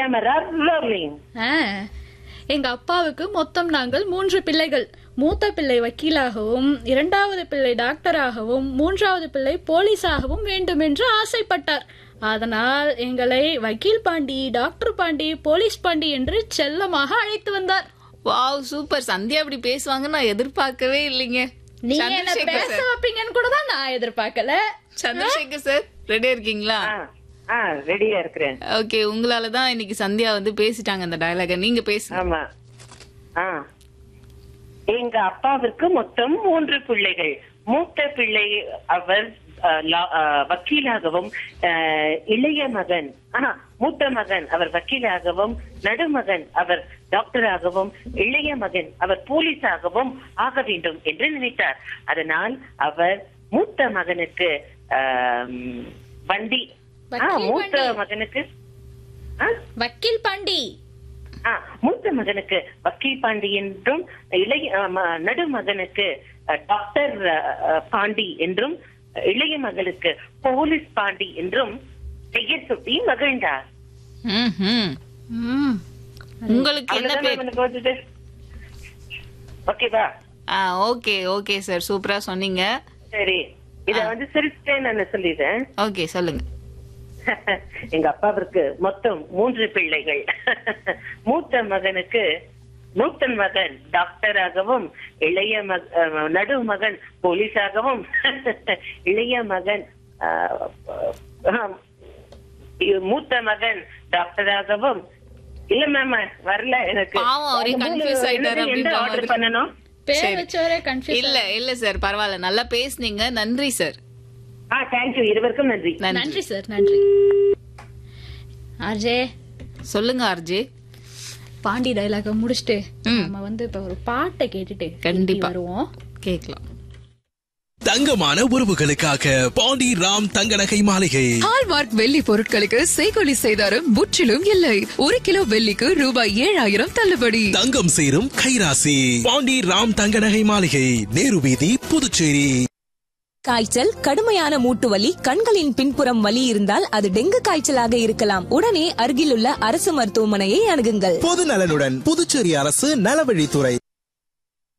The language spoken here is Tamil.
கேமரா ரோலிங் ஆ, எங்க அப்பாவுக்கு மொத்தம் நாங்கள் மூன்று பிள்ளைகள் மூத்த பிள்ளை வக்கீலாகவும் இரண்டாவது பிள்ளை டாக்டராகவும் மூன்றாவது பிள்ளை போலீஸாகவும் வேண்டும் என்று ஆசைப்பட்டார் அதனால் எங்களை வக்கீல் பாண்டி டாக்டர் பாண்டி போலீஸ் பாண்டி என்று செல்லமாக அழைத்து வந்தார் வாவ் சூப்பர் சந்தியா அப்படி பேசுவாங்கன்னு நான் எதிர்பார்க்கவே இல்லைங்க நீங்க என்ன சந்திரசேகர் பேச சார் வைப்பீங்கன்னு கூட தான் நான் எதிர்பார்க்கல சந்திரசேகர் சார் ரெடியா இருக்கீங்களா ஆ ஆ ரெடியா இருக்கிறேன் ஓகே உங்களால தான் இன்னைக்கு சந்தியா வந்து பேசிட்டாங்க அந்த டயலாக நீங்க பேசுங்க ஆமா ஆ எங்க அப்பாவிற்கு மொத்தம் மூன்று பிள்ளைகள் மூத்த பிள்ளை அவர் அஹ், லா- அஹ், வக்கீலாகவும் அஹ், இளைய மகன் ஆஹா, மூத்த மகன் அவர் வக்கீலாகவும் நடுமகன் அவர் டாக்டராகவும் இளைய மகன் அவர் போலீஸாகவும் ஆக வேண்டும் என்று நினைத்தார் அதனால் அவர் மூத்த மகனுக்கு ஆம், வண்டி ஆ, வக்கீல் மூத்த வண்டி. மகனுக்கு ஆ வக்கீல் பாண்டி ஆ, மூத்த மகனுக்கு வக்கீல் பாண்டி என்றும் இளைய அ, ம- நடுமகனுக்கு அ, டாக்டர் அ, அ, பாண்டி என்றும் இளைய மகளுக்கு போலீஸ் பாண்டி என்றும் பெயர் சுட்டி மகிழ்ந்தார் ம்ஹும். ம். உங்களுக்கு என்ன அவ்வளவுதான் பேர் எனக்கு வந்தது. ஓகேவா ஆ ஓகே ஓகே சார் சூப்பரா சொன்னீங்க சரி இத வந்து சிரிச்சிட்டேன் நான் சொல்லிடுறேன் ஓகே சொல்லுங்க எங்க அப்பாவிற்கு மொத்தம் மூன்று பிள்ளைகள் மூத்த மகனுக்கு மூத்த மகன் டாக்டராகவும் இளைய மக அஹ், நடுமகன் போலீஸாகவும் இளைய மகன் அஹ், அஹ், மூத்த மகன் டாக்டராகவும் இல்ல மேம் வரல எனக்கு பாவம், அவரே அந்த மூணு confuse ஆயிட்டாரு என்னது, எந்த அப்படின்ற ஆர்டர் மாதிரி. பண்ணணும் பேர் சரி. வச்சவரே கன்ஃபியூஸ் இல்ல இல்ல சார் பரவாயில்ல நல்லா பேசுனீங்க நன்றி சார் ஆ தேங்க்யூ இருவருக்கும் நன்றி நன்றி நன்றி சார் நன்றி ஆர்ஜே சொல்லுங்க ஆர்ஜே பாண்டி டைலாக முடிச்சுட்டு ம். நம்ம வந்து இப்ப ஒரு பாட்டை கேட்டுட்டு கண்டிப்பா. திருப்பி வருவோம் கேக்கலாம் தங்கமான உறவுகளுக்காக பாண்டி ராம் தங்க நகை மாளிகை ஹால்மார்க் வெள்ளி பொருட்களுக்கு செய்கொலி செய்தாரும் முற்றிலும் இல்லை ஒரு கிலோ வெள்ளிக்கு ரூபாய் ஏழாயிரம் தள்ளுபடி தங்கம் சேரும் கைராசி பாண்டி ராம் தங்க நகை மாளிகை நேரு வீதி புதுச்சேரி காய்ச்சல் கடுமையான மூட்டு வலி கண்களின் பின்புறம் வலி இருந்தால் அது டெங்கு காய்ச்சலாக இருக்கலாம் உடனே அருகிலுள்ள அரசு மருத்துவமனையை அணுகுங்கள் பொது நலனுடன் புதுச்சேரி அரசு நலவழித்துறை